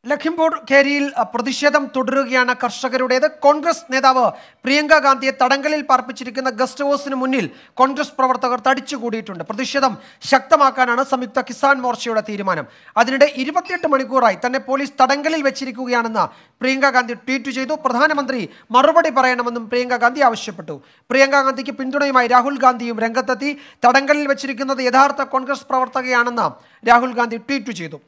ലഖിംപൂർ ഖേരിയിൽ അ, പ്രതിഷേധം തുടരുകയാണ് കർഷകരുടേത് കോൺഗ്രസ് നേതാവ് പ്രിയങ്ക ഗാന്ധിയെ തടങ്കലിൽ പാർപ്പിച്ചിരിക്കുന്ന ഗസ്റ്റ് ഹൗസിന് മുന്നിൽ കോൺഗ്രസ് പ്രവർത്തകർ തടിച്ചുകൂടിയിട്ടുണ്ട് പ്രതിഷേധം ശക്തമാക്കാനാണ് സംയുക്ത കിസാൻ മോർച്ചയുടെ തീരുമാനം അതിനിടെ ഇരുപത്തിയെട്ട് മണിക്കൂറായി തന്നെ പോലീസ് തടങ്കലിൽ വെച്ചിരിക്കുകയാണെന്ന് പ്രിയങ്ക ഗാന്ധി ട്വീറ്റ് ചെയ്തു പ്രധാനമന്ത്രി മറുപടി പറയണമെന്നും പ്രിയങ്ക ഗാന്ധി ആവശ്യപ്പെട്ടു പ്രിയങ്ക ഗാന്ധിക്ക് പിന്തുണയുമായി രാഹുൽ ഗാന്ധിയും രംഗത്തെത്തി തടങ്കലിൽ വെച്ചിരിക്കുന്നത് യഥാർത്ഥ കോൺഗ്രസ് പ്രവർത്തകയാണെന്ന് രാഹുൽ ഗാന്ധി ട്വീറ്റ് ചെയ്തു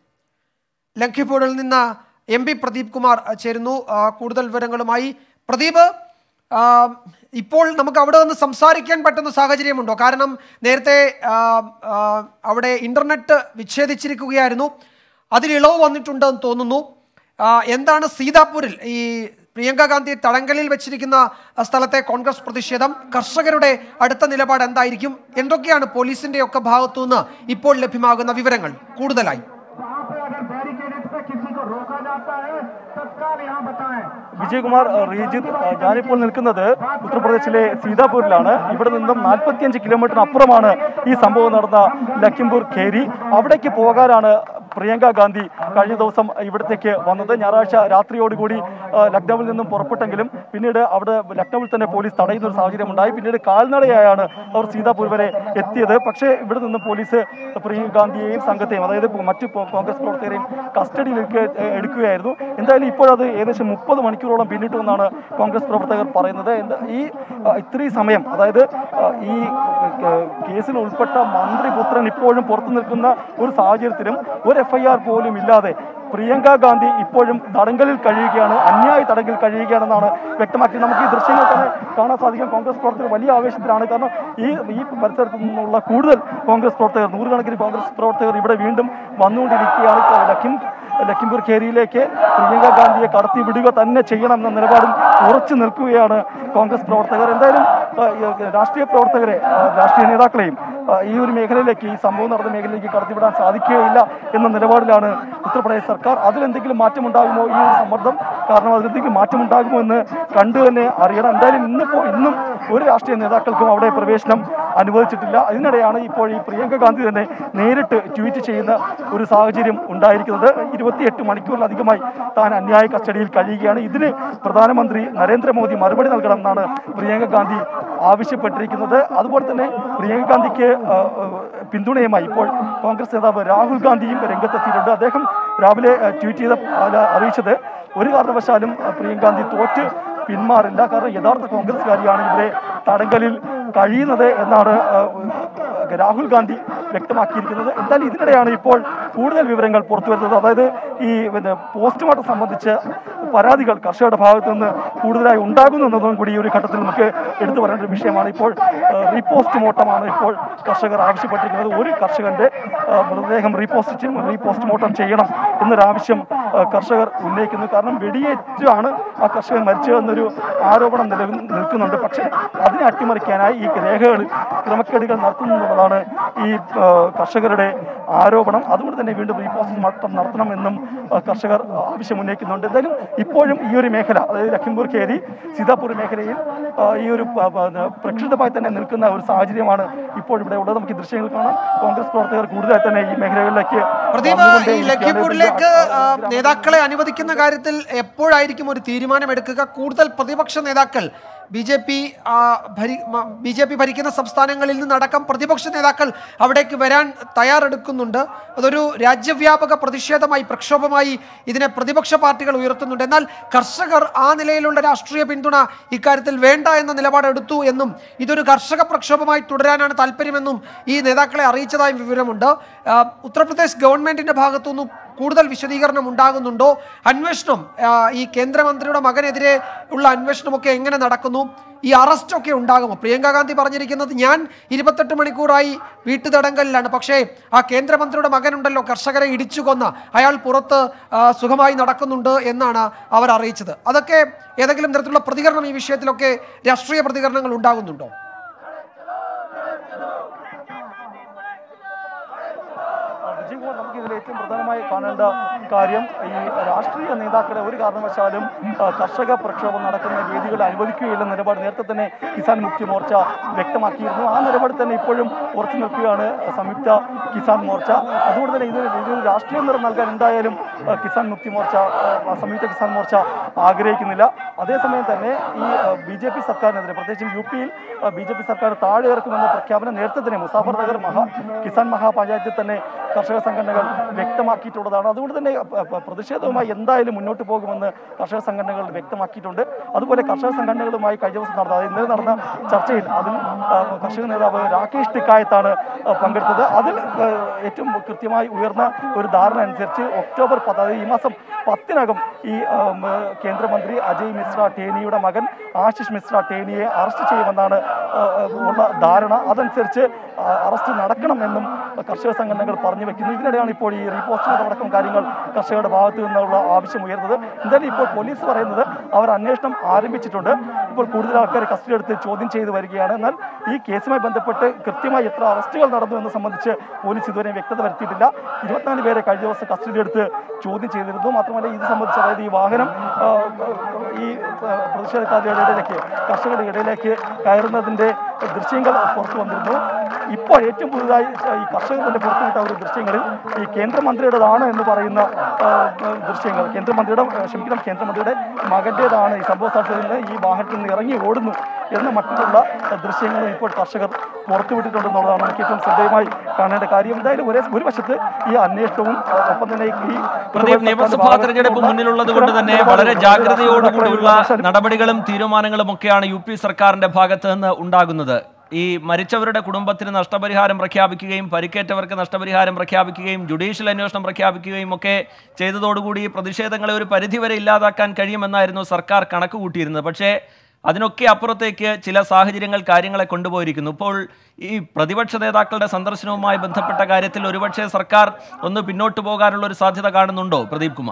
ലഖിംപൂരിൽ നിന്ന് എം പി പ്രദീപ് കുമാർ അഹ്, ചേരുന്നു ആ, കൂടുതൽ വിവരങ്ങളുമായി പ്രദീപ് ആ, ഇപ്പോൾ നമുക്ക് അവിടെ നിന്ന് സംസാരിക്കാൻ പറ്റുന്ന സാഹചര്യമുണ്ടോ കാരണം നേരത്തെ ആ, ആ, അവിടെ ഇന്റർനെറ്റ് വിച്ഛേദിച്ചിരിക്കുകയായിരുന്നു അതിൽ ഇളവ് വന്നിട്ടുണ്ടെന്ന് തോന്നുന്നു ആ, എന്താണ് സീതാപൂരിൽ ഈ പ്രിയങ്ക ഗാന്ധി തടങ്കലിൽ വെച്ചിരിക്കുന്ന ആ, സ്ഥലത്തെ കോൺഗ്രസ് പ്രതിഷേധം കർഷകരുടെ അടുത്ത നിലപാട് എന്തായിരിക്കും എന്തൊക്കെയാണ് പോലീസിന്റെ ഒക്കെ ഭാഗത്തുനിന്ന് ഇപ്പോൾ ലഭ്യമാകുന്ന വിവരങ്ങൾ കൂടുതലായി वहाँ पे अगर बैरिकेड पे किसी को रोका जाता है तत्काल यहाँ बताएं വിജയകുമാർ അഹ്, റീജിത്ത് അഹ്, ഞാനിപ്പോൾ നിൽക്കുന്നത് ഉത്തർപ്രദേശിലെ സീതാപൂരിലാണ് ഇവിടെ നിന്നും നാൽപ്പത്തിയഞ്ച് കിലോമീറ്റർ അപ്പുറമാണ് ഈ സംഭവം നടന്ന ലഖിംപൂർ ഖേരി അവിടേക്ക് പോകാനാണ് പ്രിയങ്ക ഗാന്ധി കഴിഞ്ഞ ദിവസം ഇവിടത്തേക്ക് വന്നത് ഞായറാഴ്ച രാത്രിയോടുകൂടി അഹ്, ലക്നൌവിൽ നിന്നും പുറപ്പെട്ടെങ്കിലും പിന്നീട് അവിടെ ലക്നൌവിൽ തന്നെ പോലീസ് തടയുന്ന ഒരു സാഹചര്യം ഉണ്ടായി പിന്നീട് കാൽനടയായാണ് അവർ സീതാപൂർ വരെ എത്തിയത് പക്ഷേ ഇവിടെ നിന്ന് പോലീസ് പ്രിയങ്ക ഗാന്ധിയെയും സംഘത്തെയും അതായത് മറ്റു കോ- കോൺഗ്രസ് പ്രവർത്തകരെയും കസ്റ്റഡിയിലേക്ക് എ- എടുക്കുകയായിരുന്നു എന്തായാലും ഇപ്പോഴത് ഏകദേശം മുപ്പത് മണിക്കൂറോളം പിന്നിട്ടു എന്നാണ് കോൺഗ്രസ് പ്രവർത്തകർ പറയുന്നത് എന്താ ഈ അഹ്, ഇത്രയും സമയം അതായത് അഹ്, ഈ ഏഹ്, കേസിൽ ഉൾപ്പെട്ട മന്ത്രിപുത്രൻ ഇപ്പോഴും പുറത്തു നിൽക്കുന്ന ഒരു സാഹചര്യത്തിലും ഒരു എഫ്ഐആർ പോലും ഇല്ലാതെ പ്രിയങ്ക ഗാന്ധി ഇപ്പോഴും തടങ്കലിൽ കഴിയുകയാണ് അന്യായ തടങ്കലിൽ കഴിയുകയാണെന്നാണ് വ്യക്തമാക്കി നമുക്ക് ഈ ദൃശ്യങ്ങൾ തന്നെ കാണാൻ സാധിക്കും കോൺഗ്രസ് പ്രവർത്തകർ വലിയ ആവേശത്തിലാണ് കാരണം ഈ ഈ പരിസരത്ത് നിന്നുള്ള കൂടുതൽ കോൺഗ്രസ് പ്രവർത്തകർ നൂറുകണക്കിന് കോൺഗ്രസ് പ്രവർത്തകർ ഇവിടെ വീണ്ടും വന്നുകൊണ്ടിരിക്കുകയാണ് ലഖിം ലഖിംപൂർ ഖേരിയിലേക്ക് പ്രിയങ്ക ഗാന്ധിയെ കടത്തി വിടുക തന്നെ ചെയ്യണം എന്ന നിലപാടിൽ ഉറച്ചു നിൽക്കുകയാണ് കോൺഗ്രസ് പ്രവർത്തകർ എന്തായാലും ആ, ഈ രാഷ്ട്രീയ പ്രവർത്തകരെ ആ, രാഷ്ട്രീയ നേതാക്കളെയും ആ, ഈ ഒരു മേഖലയിലേക്ക് ഈ സംഭവം നടന്ന മേഖലയിലേക്ക് കടത്തിവിടാൻ സാധിക്കുകയില്ല എന്ന നിലപാടിലാണ് ഉത്തർപ്രദേശ് സർക്കാർ അതിലെന്തെങ്കിലും മാറ്റമുണ്ടാകുമോ ഈ ഒരു സമ്മർദ്ദം കാരണം അതിലെന്തെങ്കിലും മാറ്റമുണ്ടാകുമോ എന്ന് കണ്ടു തന്നെ അറിയണം എന്തായാലും ഇന്നിപ്പോൾ ഇന്നും ഒരു രാഷ്ട്രീയ നേതാക്കൾക്കും അവിടെ പ്രവേശനം അനുവദിച്ചിട്ടില്ല അതിനിടെയാണ് ഇപ്പോൾ ഈ പ്രിയങ്ക ഗാന്ധി തന്നെ നേരിട്ട് ട്വീറ്റ് ചെയ്യുന്ന ഒരു സാഹചര്യം ഉണ്ടായിരിക്കുന്നത് ഇരുപത്തിയെട്ട് മണിക്കൂറിലധികമായി താൻ അന്യായ കസ്റ്റഡിയിൽ കഴിയുകയാണ് ഇതിന് പ്രധാനമന്ത്രി നരേന്ദ്രമോദി മറുപടി നൽകണം എന്നാണ് പ്രിയങ്ക ഗാന്ധി ആവശ്യപ്പെട്ടിരിക്കുന്നത് അതുപോലെ തന്നെ പ്രിയങ്ക ഗാന്ധിക്ക് ആ, ആ, പിന്തുണയുമായി ഇപ്പോൾ കോൺഗ്രസ് നേതാവ് രാഹുൽ ഗാന്ധിയും രംഗത്തെത്തിയിട്ടുണ്ട് അദ്ദേഹം രാവിലെ ആ, ട്വീറ്റ് ചെയ്ത ആ, അറിയിച്ചത് ഒരു കാരണവശാലും ആ, പ്രിയങ്ക ഗാന്ധി തോറ്റ് പിന്മാറില്ല കാരണം യഥാർത്ഥ കോൺഗ്രസ്സുകാരിയാണ് ഇവിടെ തടങ്കലിൽ കഴിയുന്നത് എന്നാണ് ആ, രാഹുൽ ഗാന്ധി വ്യക്തമാക്കിയിരിക്കുന്നത് എന്തായാലും ഇതിനിടെയാണ് ഇപ്പോൾ കൂടുതൽ വിവരങ്ങൾ പുറത്തു വരുന്നത് അതായത് ഈ പിന്നെ പോസ്റ്റ്മോർട്ടം സംബന്ധിച്ച് പരാതികൾ കർഷകരുടെ ഭാഗത്തു നിന്ന് കൂടുതലായി ഉണ്ടാകുന്നു എന്നതും കൂടി ഈ ഒരു ഘട്ടത്തിൽ നമുക്ക് എടുത്തു പറയേണ്ട ഒരു വിഷയമാണ് ഇപ്പോൾ റീപോസ്റ്റ്മോർട്ടമാണ് ഇപ്പോൾ കർഷകർ ആവശ്യപ്പെട്ടിരിക്കുന്നത് ഒരു കർഷകന്റെ ആ, മൃതദേഹം റീപോസ്റ്റ് റീപോസ്റ്റ്മോർട്ടം ചെയ്യണം എന്നൊരാവശ്യം ആ, കർഷകർ ഉന്നയിക്കുന്നു കാരണം വെടിയേറ്റാണ് ആ കർഷകൻ മരിച്ചതെന്നൊരു ആരോപണം നിലവിൽ നിൽക്കുന്നുണ്ട് പക്ഷേ അതിനെ അട്ടിമറിക്കാനായി ഈ രേഖകളിൽ ക്രമക്കേടുകൾ നടത്തുന്നു എന്നുള്ളതാണ് ഈ ആ, കർഷകരുടെ ആരോപണം അതുകൊണ്ട് തന്നെ വീണ്ടും റീപോസ്റ്റ്മോർട്ടം നടത്തണമെന്നും ആ, കർഷകർ ആവശ്യം ഉന്നയിക്കുന്നുണ്ട് എന്തായാലും ഇപ്പോഴും ഈ ഒരു മേഖല അതായത് ലഖിംപൂർ ഖേരി സീതാപൂർ മേഖലയിൽ ആ, ഈ ഒരു പ- പ- പ്രക്ഷുബ്ധമായി തന്നെ നിൽക്കുന്ന ഒരു സാഹചര്യമാണ് ഇപ്പോൾ ഇവിടെ ഉള്ളത് നമുക്ക് ഈ ദൃശ്യങ്ങൾ കാണാം കോൺഗ്രസ് പ്രവർത്തകർ കൂടുതലായി തന്നെ ഈ മേഖലകളിലേക്ക് പ്രദീപ് ഈ വന്നുകൊണ്ടേയിരിക്കുകയാണ്. ലഖിംപൂരിലേക്ക് ആ, നേതാക്കളെ അനുവദിക്കുന്ന കാര്യത്തിൽ എപ്പോഴായിരിക്കും ഒരു തീരുമാനമെടുക്കുക കൂടുതൽ പ്രതിപക്ഷ നേതാക്കൾ B J P B J P ഭരിക്കുന്ന സംസ്ഥാനങ്ങളിൽ നിന്നടക്കം പ്രതിപക്ഷ നേതാക്കൾ അവിടേക്ക് വരാൻ തയ്യാറെടുക്കുന്നുണ്ട് അതൊരു രാജ്യവ്യാപക പ്രതിഷേധമായി പ്രക്ഷോഭമായി ഇതിനെ പ്രതിപക്ഷ പാർട്ടികൾ ഉയർത്തുന്നുണ്ട് എന്നാൽ കർഷകർ ആ നിലയിലുള്ള രാഷ്ട്രീയ പിന്തുണ ഇക്കാര്യത്തിൽ വേണ്ട എന്ന നിലപാടെടുത്തു എന്നും ഇതൊരു കർഷക പ്രക്ഷോഭമായി തുടരാനാണ് താല്പര്യമെന്നും ഈ നേതാക്കളെ അറിയിച്ചതായും വിവരമുണ്ട് ആ, ഉത്തർപ്രദേശ് ഗവൺമെന്റിന്റെ ഭാഗത്തുനിന്നും കൂടുതൽ വിശദീകരണം ഉണ്ടാകുന്നുണ്ടോ അന്വേഷണം ആ, ഈ കേന്ദ്രമന്ത്രിയുടെ മകനെതിരെ ഉള്ള അന്വേഷണമൊക്കെ എങ്ങനെ നടക്കുന്നു ഈ അറസ്റ്റൊക്കെ ഉണ്ടാകുമോ പ്രിയങ്ക ഗാന്ധി പറഞ്ഞിരിക്കുന്നത് ഞാൻ ഇരുപത്തെട്ട് മണിക്കൂറായി വീട്ടുതടങ്കലിലാണ് പക്ഷേ ആ കേന്ദ്രമന്ത്രിയുടെ മകനുണ്ടല്ലോ കർഷകരെ ഇടിച്ചു കൊന്ന അയാൾ പുറത്ത് ആ, സുഖമായി നടക്കുന്നുണ്ട് എന്നാണ് അവർ അറിയിച്ചത് അതൊക്കെ ഏതെങ്കിലും തരത്തിലുള്ള പ്രതികരണം ഈ വിഷയത്തിലൊക്കെ രാഷ്ട്രീയ പ്രതികരണങ്ങൾ ഉണ്ടാകുന്നുണ്ടോ വിജയകുമാർ നമുക്കിതിൽ ഏറ്റവും പ്രധാനമായി കാണേണ്ട കാര്യം ഈ രാഷ്ട്രീയ നേതാക്കളെ ഒരു കാരണവശാലും ആ, കർഷക പ്രക്ഷോഭം നടക്കുന്ന വേദികൾ അനുവദിക്കുകയില്ല നിലപാട് നേരത്തെ തന്നെ കിസാൻ മുക്തി മോർച്ച വ്യക്തമാക്കിയിരുന്നു ആ നിലപാട് തന്നെ ഇപ്പോഴും ഉറച്ചു നിൽക്കുകയാണ് സംയുക്ത കിസാൻ മോർച്ച അതുകൊണ്ട് തന്നെ ഇതിന് ഇതൊരു രാഷ്ട്രീയ നിറം നൽകാൻ എന്തായാലും ആ, കിസാൻ മുക്തി മോർച്ച ആ, സംയുക്ത കിസാൻ മോർച്ച ആഗ്രഹിക്കുന്നില്ല അതേസമയം തന്നെ ഈ ബി ജെ പി സർക്കാരിനെതിരെ പ്രത്യേകിച്ചും യു പിയിൽ ബി ജെ പി സർക്കാർ താഴെ ഇറക്കുമെന്ന പ്രഖ്യാപനം നേരത്തെ തന്നെ മുസാഫർ നഗർ മഹാ കിസാൻ മഹാപഞ്ചായത്തിൽ തന്നെ കർഷക സംഘടനകൾ വ്യക്തമാക്കിയിട്ടുള്ളതാണ് അതുകൊണ്ട് തന്നെ പ- പ- പ്രതിഷേധവുമായി എന്തായാലും മുന്നോട്ട് പോകുമെന്ന് കർഷക സംഘടനകൾ വ്യക്തമാക്കിയിട്ടുണ്ട് അതുപോലെ കർഷക സംഘടനകളുമായി കഴിഞ്ഞ ദിവസം നടന്ന അതായത് ഇന്നലെ നടന്ന ചർച്ചയിൽ അതിൽ ആ, കർഷക നേതാവ് രാകേഷ് ടിക്കായത്താണ് ആ, പങ്കെടുത്തത് അതിൽ ആ, ഏറ്റവും കൃത്യമായി ഉയർന്ന ഒരു ധാരണ അനുസരിച്ച് ഒക്ടോബർ പത്ത് അതായത് ഈ മാസം പത്തിനകം ഈ ആം, കേന്ദ്രമന്ത്രി അജയ് മിശ്ര ടേനിയുടെ മകൻ ആശിഷ് മിശ്ര ടേനിയെ അറസ്റ്റ് ചെയ്യുമെന്നാണ് ആ, ഉള്ള ധാരണ അതനുസരിച്ച് ആ, അറസ്റ്റ് നടക്കണമെന്നും കർഷക സംഘടനകൾ പറഞ്ഞു വെക്കുന്നു ഇതിനിടെയാണ് ഇപ്പോൾ ഈ റീപോസ്റ്റുകളുടെ അടക്കം കാര്യങ്ങൾ കർഷകരുടെ ഭാഗത്തു നിന്നുള്ള ആവശ്യം ഉയർന്നത് എന്തായാലും ഇപ്പോൾ പോലീസ് പറയുന്നത് അവർ അന്വേഷണം ആരംഭിച്ചിട്ടുണ്ട് ഇപ്പോൾ കൂടുതൽ ആൾക്കാർ കസ്റ്റഡി എടുത്ത് ചോദ്യം ചെയ്തു വരികയാണ് എന്നാൽ ഈ കേസുമായി ബന്ധപ്പെട്ട് കൃത്യമായി എത്ര അറസ്റ്റുകൾ നടന്നു എന്ന് സംബന്ധിച്ച് പോലീസ് ഇതുവരെ വ്യക്തത വരുത്തിയിട്ടില്ല ഇരുപത്തിനാല് പേരെ കഴിഞ്ഞ ദിവസം കസ്റ്റഡി എടുത്ത് ചോദ്യം ചെയ്തിരുന്നു മാത്രമല്ല ഇത് സംബന്ധിച്ച് അതായത് ഈ വാഹനം ആ, ഈ ആ, പ്രതിഷേധക്കാരുടെ ഇടയിലേക്ക് കർഷകരുടെ ഇടയിലേക്ക് കയറുന്നതിന്റെ ദൃശ്യങ്ങൾ പുറത്തു വന്നിരുന്നു ഇപ്പോൾ ഏറ്റവും പുതുതായി ഈ കർഷകർ തന്നെ പുറത്തുവിട്ട ഒരു ദൃശ്യങ്ങളിൽ ഈ കേന്ദ്രമന്ത്രിയുടേതാണ് എന്ന് പറയുന്ന ആ, ദൃശ്യങ്ങൾ കേന്ദ്രമന്ത്രിയുടെ ആ, ക്ഷമിക്കണം കേന്ദ്രമന്ത്രിയുടെ മകൻ്റേതാണ് ഈ സംഭവ സ്ഥലത്ത് നിന്ന് ഈ വാഹനത്തിൽ നിന്ന് ഇറങ്ങി ഓടുന്നു എന്ന മറ്റുള്ള ദൃശ്യങ്ങൾ ഇപ്പോൾ കർഷകർ പുറത്തുവിട്ടിട്ടുണ്ടെന്നുള്ളതാണ് നമുക്ക് ഏറ്റവും ശ്രദ്ധേയമായി കാണേണ്ട കാര്യം എന്തായാലും ഒരേ ഒരു വശത്ത് ഈ അന്വേഷണവും ഒപ്പം തന്നെ ഈ പ്രദീപ് നിയമസഭാ തെരഞ്ഞെടുപ്പ് മുന്നിലുള്ളത് കൊണ്ട് തന്നെ വളരെ ജാഗ്രതയോടുകൂടിയുള്ള നടപടികളും തീരുമാനങ്ങളും ഒക്കെയാണ് യു പി സർക്കാരിന്റെ ഭാഗത്ത് നിന്ന് ഉണ്ടാകുന്നത് ഈ മരിച്ചവരുടെ കുടുംബത്തിന് നഷ്ടപരിഹാരം പ്രഖ്യാപിക്കുകയും പരിക്കേറ്റവർക്ക് നഷ്ടപരിഹാരം പ്രഖ്യാപിക്കുകയും ജുഡീഷ്യൽ അന്വേഷണം പ്രഖ്യാപിക്കുകയും ഒക്കെ ചെയ്തതോടുകൂടി ഈ പ്രതിഷേധങ്ങളെ ഒരു പരിധിവരെ ഇല്ലാതാക്കാൻ കഴിയുമെന്നായിരുന്നു സർക്കാർ കണക്ക് കൂട്ടിയിരുന്നത് പക്ഷേ അതിനൊക്കെ അപ്പുറത്തേക്ക് ചില സാഹചര്യങ്ങൾ കാര്യങ്ങളെ കൊണ്ടുപോയിരിക്കുന്നു ഇപ്പോൾ ഈ പ്രതിപക്ഷ നേതാക്കളുടെ സന്ദർശനവുമായി ബന്ധപ്പെട്ട കാര്യത്തിൽ ഒരുപക്ഷെ സർക്കാർ ഒന്ന് പിന്നോട്ട് പോകാനുള്ള ഒരു സാധ്യത കാണുന്നുണ്ടോ പ്രദീപ് കുമാർ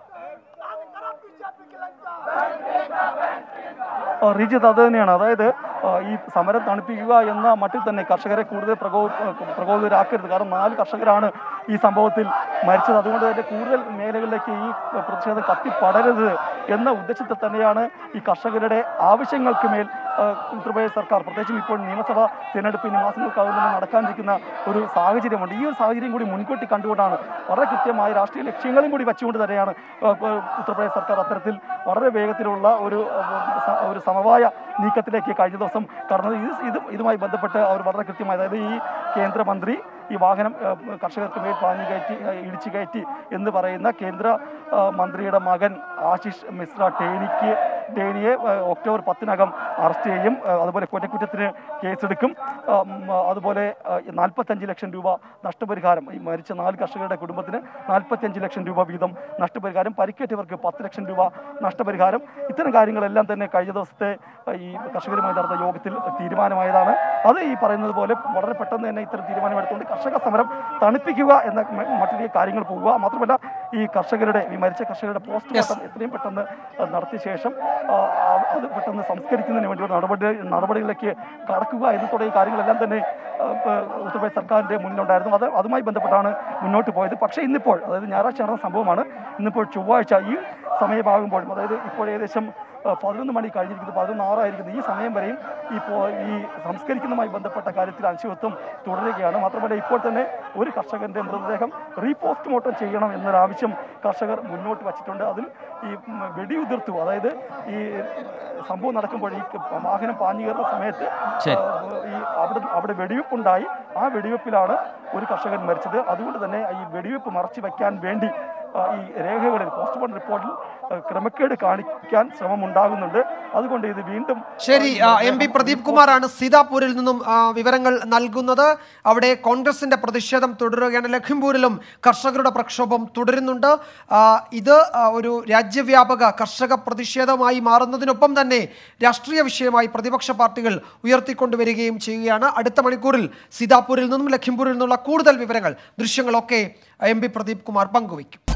ആ, റിജിത്ത് അത് തന്നെയാണ് അതായത് ആ, ഈ സമരം തണുപ്പിക്കുക എന്ന മട്ടിൽ തന്നെ കർഷകരെ കൂടുതൽ പ്രകോ പ്രകോപിതരാക്കരുത് കാരണം നാല് കർഷകരാണ് ഈ സംഭവത്തിൽ മരിച്ചത് അതുകൊണ്ട് തന്നെ കൂടുതൽ മേഖലകളിലേക്ക് ഈ പ്രതിഷേധം കത്തിപ്പടരരുത് എന്ന ഉദ്ദേശത്തിൽ തന്നെയാണ് ഈ കർഷകരുടെ ആവശ്യങ്ങൾക്ക് മേൽ ആ, ഉത്തർപ്രദേശ് സർക്കാർ പ്രത്യേകിച്ചും ഇപ്പോൾ നിയമസഭാ തിരഞ്ഞെടുപ്പ് ഇനി മാസങ്ങൾക്കകം തന്നെ നടക്കാനിരിക്കുന്ന ഒരു സാഹചര്യമുണ്ട് ഈ ഒരു സാഹചര്യം കൂടി മുൻകൂട്ടി കണ്ടുകൊണ്ടാണ് വളരെ കൃത്യമായ രാഷ്ട്രീയ ലക്ഷ്യങ്ങളും കൂടി വെച്ചുകൊണ്ട് തന്നെയാണ് ആ, ആ, ഉത്തർപ്രദേശ് സർക്കാർ അത്തരത്തിൽ വളരെ വേഗത്തിലുള്ള ഒരു ആ, സ- ഒരു സമവായ നീക്കത്തിലേക്ക് കഴിഞ്ഞ ദിവസം കടന്നത് ഇത് ഇത് ഇതുമായി ബന്ധപ്പെട്ട് അവർ വളരെ കൃത്യമായി അതായത് ഈ കേന്ദ്രമന്ത്രി ഈ വാഹനം ആ, കർഷകർക്ക് മേൽ പാഞ്ഞു കയറ്റി ആ, ഇടിച്ചു കയറ്റി എന്ന് പറയുന്ന കേന്ദ്ര ആ, മന്ത്രിയുടെ മകൻ ആശിഷ് മിശ്ര ടേനിക്ക് ടേനിയെ ആ, ഒക്ടോബർ പത്തിനകം അറസ്റ്റ് ചെയ്യും ആ, അതുപോലെ കൊലക്കുറ്റത്തിന് കേസെടുക്കും ആ, ഉം, ആ, അതുപോലെ നാൽപ്പത്തഞ്ച് ലക്ഷം രൂപ നഷ്ടപരിഹാരം ഈ മരിച്ച നാല് കർഷകരുടെ കുടുംബത്തിന് നാൽപ്പത്തഞ്ച് ലക്ഷം രൂപ വീതം നഷ്ടപരിഹാരം പരിക്കേറ്റവർക്ക് പത്ത് ലക്ഷം രൂപ നഷ്ടപരിഹാരം ഇത്തരം കാര്യങ്ങളെല്ലാം തന്നെ കഴിഞ്ഞ ദിവസത്തെ ആ, ഈ കർഷകരുമായി നടന്ന യോഗത്തിൽ തീരുമാനമായതാണ് അത് ഈ പറയുന്നത് പോലെ വളരെ പെട്ടെന്ന് തന്നെ ഇത്തരം തീരുമാനമെടുത്തുകൊണ്ട് കർഷക സമരം തണുപ്പിക്കുക എന്ന മ- മറ്റൊരു കാര്യങ്ങൾ പോകുക മാത്രമല്ല ഈ കർഷകരുടെ ഈ മരിച്ച കർഷകരുടെ പോസ്റ്റ്മോർട്ടം എത്രയും പെട്ടെന്ന് ആ, നടത്തിയ ശേഷം ആ, ആ, അത് പെട്ടെന്ന് സംസ്കരിക്കുന്നതിന് വേണ്ടിയുള്ള നടപടി നടപടികളിലേക്ക് കടക്കുക എന്ന തുടങ്ങിയ കാര്യങ്ങളെല്ലാം തന്നെ ആ, പ- ഉത്തർപ്രദേശ് സർക്കാരിന്റെ മുന്നിലുണ്ടായിരുന്നു അത് അതുമായി ബന്ധപ്പെട്ടാണ് മുന്നോട്ട് പോയത് പക്ഷേ ഇന്നിപ്പോൾ അതായത് ഞായറാഴ്ച നടന്ന സംഭവമാണ് ഇന്നിപ്പോൾ ചൊവ്വാഴ്ച ഈ സമയമാകുമ്പോഴും അതായത് ഇപ്പോൾ ഏകദേശം ആ, പതിനൊന്ന് മണി കഴിഞ്ഞിരിക്കുന്നത് പതിനൊന്ന് ആറായിരിക്കുന്നു ഈ സമയം വരെയും ഇപ്പോൾ ഈ സംസ്കരിക്കുന്നതുമായി ബന്ധപ്പെട്ട കാര്യത്തിൽ അനിശ്ചിതത്വം തുടരുകയാണ് മാത്രമല്ല ഇപ്പോൾ തന്നെ ഒരു കർഷകന്റെ മൃതദേഹം റീപോസ്റ്റ്മോർട്ടം ചെയ്യണം എന്നൊരാവശ്യം കർഷകർ മുന്നോട്ട് വച്ചിട്ടുണ്ട് അതിൽ ഈ ഉം, വെടിയുതിർത്തു അതായത് ഈ സംഭവം നടക്കുമ്പോൾ ഈ വാഹനം പാഞ്ഞു കയറുന്ന സമയത്ത് ശരി. ആ, ഈ അവിടെ അവിടെ വെടിവെപ്പുണ്ടായി ആ വെടിവെപ്പിലാണ് ഒരു കർഷകൻ മരിച്ചത് അതുകൊണ്ട് തന്നെ ഈ വെടിവെപ്പ് മറച്ചു വയ്ക്കാൻ വേണ്ടി ആ, ഈ രേഖകളിൽ പോസ്റ്റ്മോർട്ടം റിപ്പോർട്ടിൽ ആ, ക്രമക്കേട് കാണിക്കാൻ ശ്രമം ഉണ്ടാകുന്നുണ്ട് അതുകൊണ്ട് ഇത് വീണ്ടും ശരി ആ, എം പി പ്രദീപ് കുമാറാണ് സീതാപൂരിൽ നിന്നും ആ, വിവരങ്ങൾ നൽകുന്നത് അവിടെ കോൺഗ്രസിന്റെ പ്രതിഷേധം തുടരുകയാണ് ലഖിംപൂരിലും കർഷകരുടെ പ്രക്ഷോഭം തുടരുന്നുണ്ട് ആ, ഇത് ആ, ഒരു രാജ്യവ്യാപക കർഷക പ്രതിഷേധമായി മാറുന്നതിനൊപ്പം തന്നെ രാഷ്ട്രീയ വിഷയമായി പ്രതിപക്ഷ പാർട്ടികൾ ഉയർത്തിക്കൊണ്ടുവരികയും ചെയ്യുകയാണ് അടുത്ത മണിക്കൂറിൽ സീതാപൂരിൽ നിന്നും ലഖിംപൂരിൽ നിന്നുള്ള കൂടുതൽ വിവരങ്ങൾ ദൃശ്യങ്ങളൊക്കെ എം പി പ്രദീപ് കുമാർ പങ്കുവയ്ക്കും